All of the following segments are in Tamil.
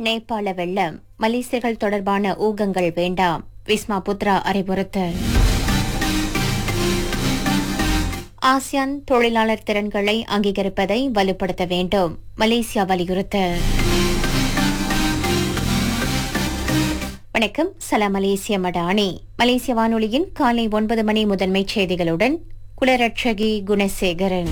நேபாள வெள்ளம் மலேசியர்கள் தொடர்பான ஊகங்கள் வேண்டாம் விஸ்மா புத்ரா அறிவுறுத்தல் ஆசியான் தொழிலாளர் திறன்களை அங்கீகரிப்பதை வலுப்படுத்த வேண்டும் மலேசியா வலியுறுத்தல் வணக்கம் சலாம் மலேசிய மடானி மலேசிய வானொலியின் காலை ஒன்பது மணி முதன்மைச் செய்திகளுடன் குலரட்சகி குணசேகரன்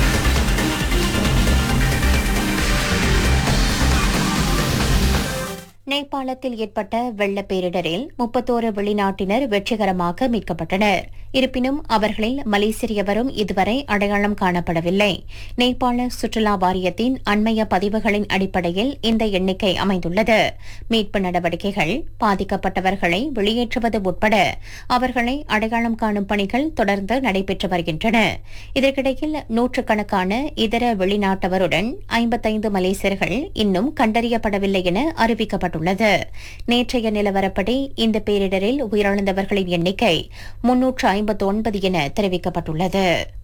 நேபாளத்தில் ஏற்பட்ட வெள்ள பேரிடரில் முப்பத்தோரு வெளிநாட்டினர் வெற்றிகரமாக மீட்கப்பட்டனர் இருப்பினும் அவர்களில் மலேசியர் எவரும் இதுவரை அடையாளம் காணப்படவில்லை நேபாள சுற்றுலா வாரியத்தின் அண்மைய பதிவுகளின் அடிப்படையில் இந்த எண்ணிக்கை அமைந்துள்ளது மீட்பு நடவடிக்கைகள் பாதிக்கப்பட்டவர்களை வெளியேற்றுவது உட்பட அவர்களை அடையாளம் காணும் பணிகள் தொடர்ந்து நடைபெற்று வருகின்றன இதற்கிடையில் நூற்றுக்கணக்கான இதர வெளிநாட்டவருடன் ஐம்பத்தைந்து மலேசியர்கள் இன்னும் கண்டறியப்படவில்லை என அறிவிக்கப்பட்டுள்ளது நேற்றைய நிலவரப்படி இந்த பேரிடரில் உயிரிழந்தவர்களின் எண்ணிக்கை முன்னூற்று ஐம்பத்து ஒன்பது என தெரிவிக்கப்பட்டுள்ளது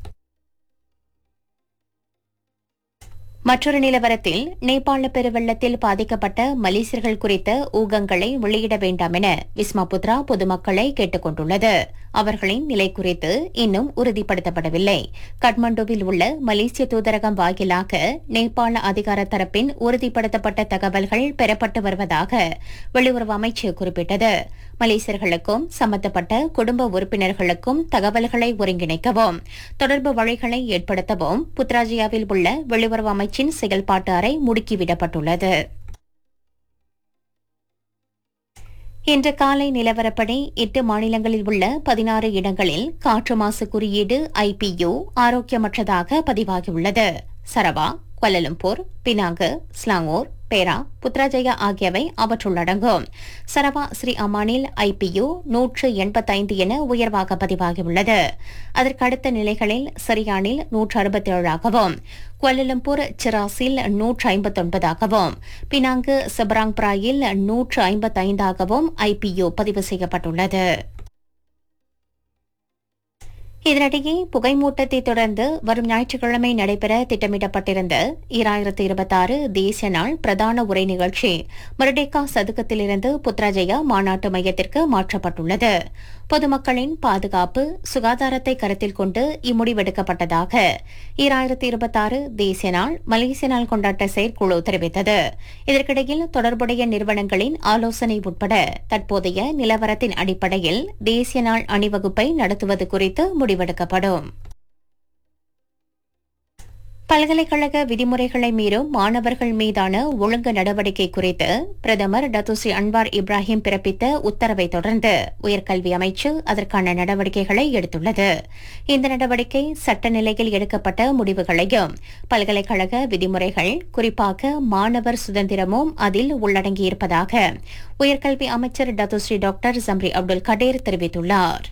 மற்றொரு நிலவரத்தில் நேபாள பெருவெள்ளத்தில் பாதிக்கப்பட்ட மலேசியர்கள் குறித்த ஊகங்களை வெளியிட வேண்டாம் என விஸ்மா புத்ரா பொதுமக்களை கேட்டுக் கொண்டுள்ளது அவர்களின் நிலை குறித்து இன்னும் உறுதிப்படுத்தப்படவில்லை கட்மண்டுவில் உள்ள மலேசிய தூதரகம் வாயிலாக நேபாள அதிகார தரப்பின் உறுதிப்படுத்தப்பட்ட தகவல்கள் பெறப்பட்டு வருவதாக வெளியுறவு அமைச்சு குறிப்பிட்டது மலேசியர்களுக்கும் சம்பந்தப்பட்ட குடும்ப உறுப்பினர்களுக்கும் தகவல்களை ஒருங்கிணைக்கவும் தொடர்பு வழிகளை ஏற்படுத்தவும் புத்ராஜியாவில் உள்ள வெளியுறவு அமைச்சின் செயல்பாட்டு அறை முடுக்கிவிடப்பட்டுள்ளது இன்று காலை நிலவரப்படி எட்டு மாநிலங்களில் உள்ள பதினாறு இடங்களில் காற்று மாசு குறியீடு ஐபியு ஆரோக்கியமற்றதாக பதிவாகியுள்ளது சரவா கொலலம்பூர் பினாங்கு ஸ்லாங்கூர் பேரா புத்ராஜயா ஆகியவை அவற்றுள் அடங்கும் சரவா ஸ்ரீ அமானில் ஐபியு நூற்று எண்பத்தைந்து என உயர்வாக பதிவாகியுள்ளது அதற்கடுத்த நிலைகளில் சரியானில் நூற்று அறுபத்தேழாகவும் குவலலம்பூர் சிராசில் நூற்று ஐம்பத்தொன்பதாகவும் பினாங்கு சபராங்பிராயில் நூற்று ஐம்பத்தைந்தாகவும் ஐபியு பதிவு செய்யப்பட்டுள்ளது இதனிடையே புகைமூட்டத்தை தொடர்ந்து வரும் ஞாயிற்றுக்கிழமை நடைபெற திட்டமிடப்பட்டிருந்த இராயிரத்து இருபத்தாறு தேசிய நாள் பிரதான உரை நிகழ்ச்சி மருடேக்கா சதுக்கத்திலிருந்து புத்ராஜயா மாநாட்டு மையத்திற்கு மாற்றப்பட்டுள்ளது பொதுமக்களின் பாதுகாப்பு சுகாதாரத்தை கருத்தில் கொண்டு இம்முடிவெடுக்கப்பட்டதாக இராயிரத்து இருபத்தாறு தேசிய நாள் மலேசிய நாள் கொண்டாட்ட செயற்குழு தெரிவித்தது இதற்கிடையில் தொடர்புடைய நிறுவனங்களின் ஆலோசனை உட்பட தற்போதைய நிலவரத்தின் அடிப்படையில் தேசிய நாள் அணிவகுப்பை நடத்துவது குறித்து முடிவெடுக்கப்படும் பல்கலைக்கழக விதிமுறைகளை மீறும் மாணவர்கள் மீதான ஒழுங்கு நடவடிக்கை குறித்து பிரதமர் டத்துஸ்ரீ அன்வார் இப்ராஹிம் பிறப்பித்த உத்தரவை தொடர்ந்து உயர்கல்வி அமைச்சு அதற்கான நடவடிக்கைகளை எடுத்துள்ளது இந்த நடவடிக்கை சட்ட நிலையில் எடுக்கப்பட்ட முடிவுகளையும் பல்கலைக்கழக விதிமுறைகள் குறிப்பாக மாணவர் சுதந்திரமும் அதில் உள்ளடங்கியிருப்பதாக உயர்கல்வி அமைச்சர் Datuk Seri doctor Zambry Abdul Kadir தெரிவித்துள்ளார்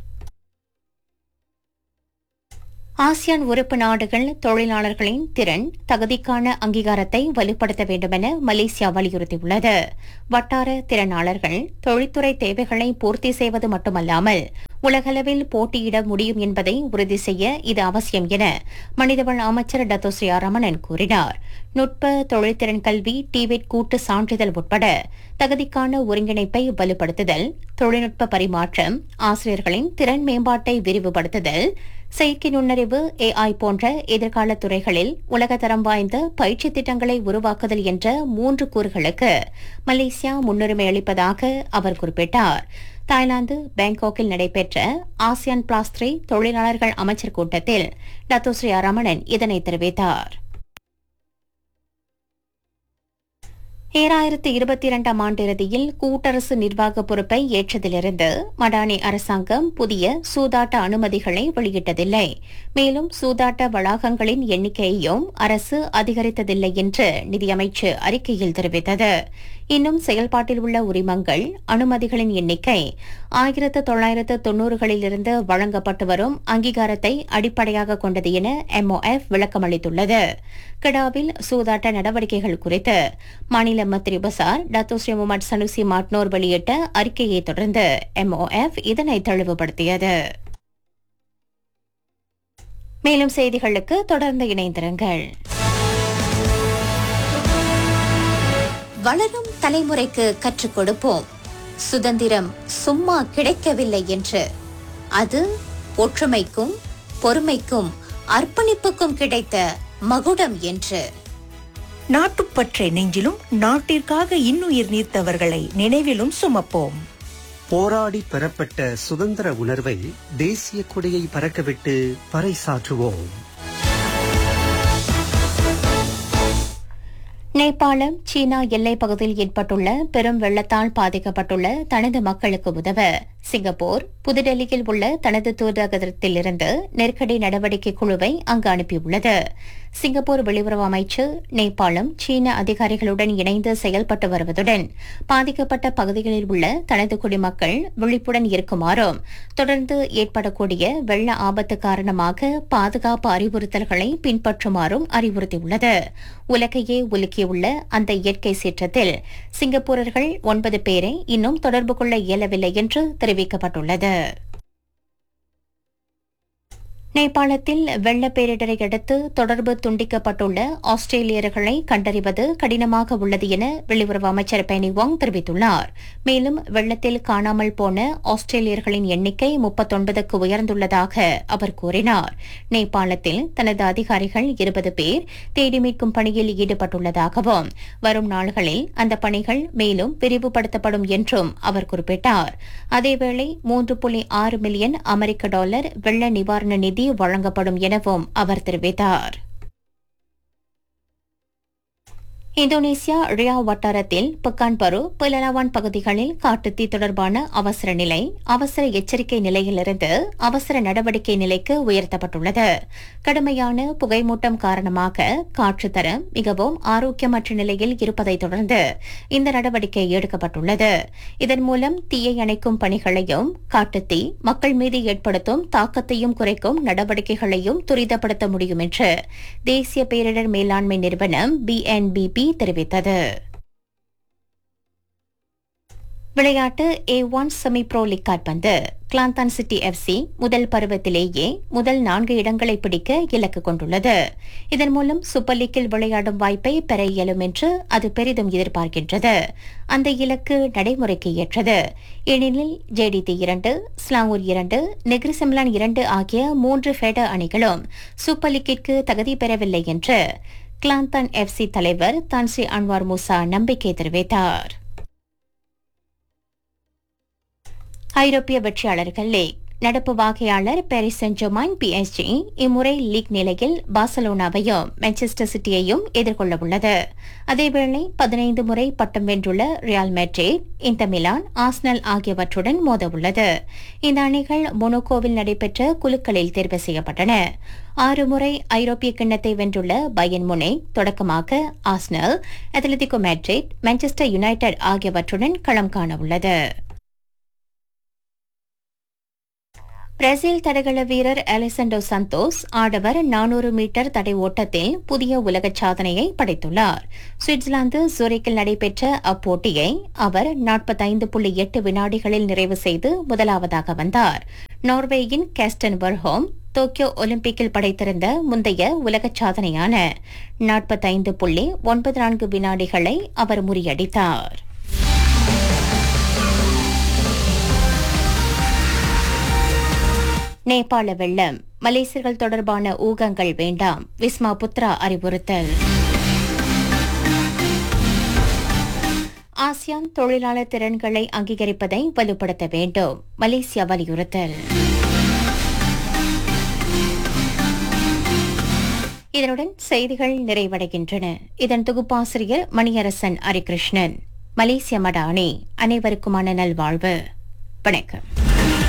ஆசியான் உறுப்பு நாடுகள் தொழிலாளர்களின் திறன் தகுதிக்கான அங்கீகாரத்தை வலுப்படுத்த வேண்டுமென மலேசியா வலியுறுத்தியுள்ளது வட்டார திறனாளர்கள் தொழில்துறை தேவைகளை பூர்த்தி செய்வது மட்டுமல்லாமல் உலகளவில் போட்டியிட முடியும் என்பதை உறுதி செய்ய இது அவசியம் என மனிதவள அமைச்சர் டத்தோஸ்ரீ ரமணன் கூறினார் நுட்ப தொழில்திறன் கல்வி டிவெட் கூட்டு சான்றிதழ் உட்பட தகுதிக்கான ஒருங்கிணைப்பை வலுப்படுத்துதல் தொழில்நுட்ப பரிமாற்றம் ஆசிரியர்களின் திறன் மேம்பாட்டை விரிவுபடுத்துதல் செயற்கை நுண்ணறிவு ஏஐ போன்ற எதிர்கால துறைகளில் உலகத்தரம் வாய்ந்த பயிற்சி திட்டங்களை உருவாக்குதல் என்ற மூன்று கூறுகளுக்கு மலேசியா முன்னுரிமை அளிப்பதாக அவர் குறிப்பிட்டார் தாய்லாந்து பேங்காக்கில் நடைபெற்ற ஆசியான் பிளாஸ் த்ரீ தொழிலாளர்கள் அமைச்சர் கூட்டத்தில் டத்தோஸ்ரீ ரமணன் இதனை தெரிவித்தார் ஈராயிரத்து இருபத்தி இரண்டாம் ஆண்டு இறுதியில் கூட்டரசு நிர்வாக பொறுப்பை ஏற்றதிலிருந்து மடானி அரசாங்கம் புதிய சூதாட்ட அனுமதிகளை வெளியிட்டதில்லை மேலும் சூதாட்ட வளாகங்களின் எண்ணிக்கையையும் அரசு அதிகரித்ததில்லை என்று நிதியமைச்சு அறிக்கையில் தெரிவித்தது இன்னும் செயல்பாட்டில் உள்ள உரிமங்கள் அனுமதிகளின் எண்ணிக்கை ஆயிரத்து தொள்ளாயிரத்து தொன்னூறுகளிலிருந்து வழங்கப்பட்டு வரும் அங்கீகாரத்தை அடிப்படையாக கொண்டது என எம்ஓஎஃப் விளக்கமளித்துள்ளது கெடாவில் சூதாட்ட நடவடிக்கைகள் குறித்து மாநில மந்திரி பசார் டத்தோஸ்ரீ முகமது சனுசி மாட்னோர் வெளியிட்ட அறிக்கையை தொடர்ந்து எம்ஓஎஃப் இதனை தெளிவுபடுத்தியது மேலும் செய்திகளுக்கு தொடர்ந்து இணைந்திருங்கள் வளரும் தலைமுறைக்கு கற்றுக் கொடுப்போம் சுதந்திரம் சும்மா கிடைக்கவில்லை என்று அது ஒற்றுமைக்கும் பொறுமைக்கும் அர்ப்பணிப்புக்கும் கிடைத்த மகுடம் என்று நாட்டுப்பற்றை நெஞ்சிலும் நாட்டிற்காக இன்னுயிர் நீர்த்தவர்களை நினைவிலும் சுமப்போம் போராடி பெறப்பட்ட சுதந்திர உணர்வை தேசிய கொடியை பறக்கவிட்டு பறைசாற்றுவோம் நேபாளம் சீனா எல்லைப் பகுதியில் ஏற்பட்டுள்ள பெரும் வெள்ளத்தால் பாதிக்கப்பட்டுள்ள தனது மக்களுக்கு உதவ சிங்கப்பூர் புதுடெல்லியில் உள்ள தனது தூதரகத்திலிருந்து நெருக்கடி நடவடிக்கை குழுவை அங்கு அனுப்பியுள்ளது சிங்கப்பூர் வெளியுறவு அமைச்சு நேபாளம் சீன அதிகாரிகளுடன் இணைந்து செயல்பட்டு வருவதுடன் பாதிக்கப்பட்ட பகுதிகளில் உள்ள தனது குடிமக்கள் விழிப்புடன் இருக்குமாறும் தொடர்ந்து ஏற்படக்கூடிய வெள்ள ஆபத்து காரணமாக பாதுகாப்பு அறிவுறுத்தல்களை பின்பற்றுமாறும் அறிவுறுத்தியுள்ளது உலகையே உலுக்கியுள்ள அந்த இயற்கை சீற்றத்தில் சிங்கப்பூரர்கள் ஒன்பது பேரை இன்னும் தொடர்பு கொள்ள இயலவில்லை என்று தெரிவிக்கப்பட்டுள்ளது நேபாளத்தில் வெள்ள பேரிடரை அடுத்து தொடர்பு துண்டிக்கப்பட்டுள்ள ஆஸ்திரேலியர்களை கண்டறிவது கடினமாக உள்ளது என வெளியுறவு அமைச்சர் பெனி வாங் தெரிவித்துள்ளார் மேலும் வெள்ளத்தில் காணாமல் போன ஆஸ்திரேலியர்களின் எண்ணிக்கை முப்பத்தொன்பதுக்கு உயர்ந்துள்ளதாக அவர் கூறினார் நேபாளத்தில் தனது அதிகாரிகள் இருபது பேர் தேடி மீட்கும் பணியில் ஈடுபட்டுள்ளதாகவும் வரும் நாள்களில் அந்த பணிகள் மேலும் விரிவுபடுத்தப்படும் என்றும் அவர் குறிப்பிட்டார் அதேவேளை மூன்று புள்ளி ஆறு மில்லியன் அமெரிக்க டாலர் வெள்ள நிவாரண நிதி வழங்கப்படும் எனவும் அவர் தெரிவித்தார் இந்தோனேசியா ரியா வட்டாரத்தில் பக்கான்பரு புலலாவான் பகுதிகளில் காட்டுத்தீ தொடர்பான அவசர நிலை அவசர எச்சரிக்கை நிலையிலிருந்து அவசர நடவடிக்கை நிலைக்கு உயர்த்தப்பட்டுள்ளது கடுமையான புகைமூட்டம் காரணமாக காற்று தரம் மிகவும் ஆரோக்கியமற்ற நிலையில் இருப்பதைத் தொடர்ந்து இந்த நடவடிக்கை எடுக்கப்பட்டுள்ளது இதன் மூலம் தீயை அணைக்கும் பணிகளையும் காட்டுத்தீ மக்கள் மீது ஏற்படுத்தும் தாக்கத்தையும் குறைக்கும் நடவடிக்கைகளையும் துரிதப்படுத்த முடியும் என்று தேசிய பேரிடர் மேலாண்மை நிறுவனம் பிஎன்பிபி தெரிவித்தது விளையாட்டு A one semi pro league கால்பந்து கிளாந்தான் சிட்டி எஃப்சி முதல் பருவத்திலேயே முதல் நான்கு இடங்களை பிடிக்க இலக்கு கொண்டுள்ளது இதன் மூலம் சூப்பர் லீக்கில் விளையாடும் வாய்ப்பை பெற இயலும் என்று அது பெரிதும் எதிர்பார்க்கின்றது அந்த இலக்கு நடைமுறைக்கு ஏற்றது ஏனெனில் ஜேடிடி இரண்டு ஸ்லாங்கூர் இரண்டு நெக்ரி சிம்லான் இரண்டு ஆகிய மூன்று ஃபெடர் அணிகளும் சூப்பர் லீக்கிற்கு தகுதி பெறவில்லை என்று கிளாந்தான் எஃப்சி தலைவர் தான்சி அன்வார் மூசா நம்பிக்கை தெரிவித்தார் ஐரோப்பிய வெற்றியாளர்கள் லீக் நடப்பு வாகையாளர் பாரிஸ் சென்ட் ஜெர்மான் பிஎஸ்ஜி இம்முறை லீக் நிலையில் பார்சலோனாவையும் மான்செஸ்டர் சிட்டியையும் எதிர்கொள்ள உள்ளது அதேவேளை பதினைந்து முறை பட்டம் வென்றுள்ள ரியால் மெட்ரிட் இந்த மிலான் ஆஸ்னல் ஆகியவற்றுடன் மோத உள்ளது இந்த அணிகள் மொனோகோவில் நடைபெற்ற குழுக்களில் தேர்வு செய்யப்பட்டன ஆறு முறை ஐரோப்பிய கிண்ணத்தை வென்றுள்ள பயன் முனை தொடக்கமாக Arsenal Atletico Madrid Manchester United ஆகியவற்றுடன் களம் காண உள்ளது பிரேசில் தடகள வீரர் அலெசண்டோ சந்தோஸ் ஆடவர் நானூறு மீட்டர் தடை ஓட்டத்தில் புதிய உலக சாதனையை படைத்துள்ளார் சுவிட்சர்லாந்து சூரிக்கில் நடைபெற்ற அப்போட்டியை அவர் நாற்பத்தைந்து புள்ளி எட்டு வினாடிகளில் நிறைவு செய்து முதலாவதாக வந்தார் நார்வேயின் கேஸ்டன் வர்ஹோம் டோக்கியோ ஒலிம்பிக்கில் படைத்திருந்த முந்தைய உலக சாதனையான நாற்பத்தைந்து புள்ளி ஒன்பது நான்கு வினாடிகளை அவர் முறியடித்தார் நேபாள வெள்ளம் மலேசியர்கள் தொடர்பான ஊகங்கள் வேண்டாம் விஸ்மா புத்ரா அறிவுறுத்தல் ஆசியான் தொழிலாளர் திறன்களை அங்கீகரிப்பதை வலுப்படுத்த வேண்டும் மலேசியா வலியுறுத்தல் இதனுடன் செய்திகள் நிறைவடைகின்றன இதன் தொகுப்பாசிரியர் மணியரசன் ஹரிகிருஷ்ணன் மலேசிய மடானி அனைவருக்குமான நல்வாழ்வு வணக்கம்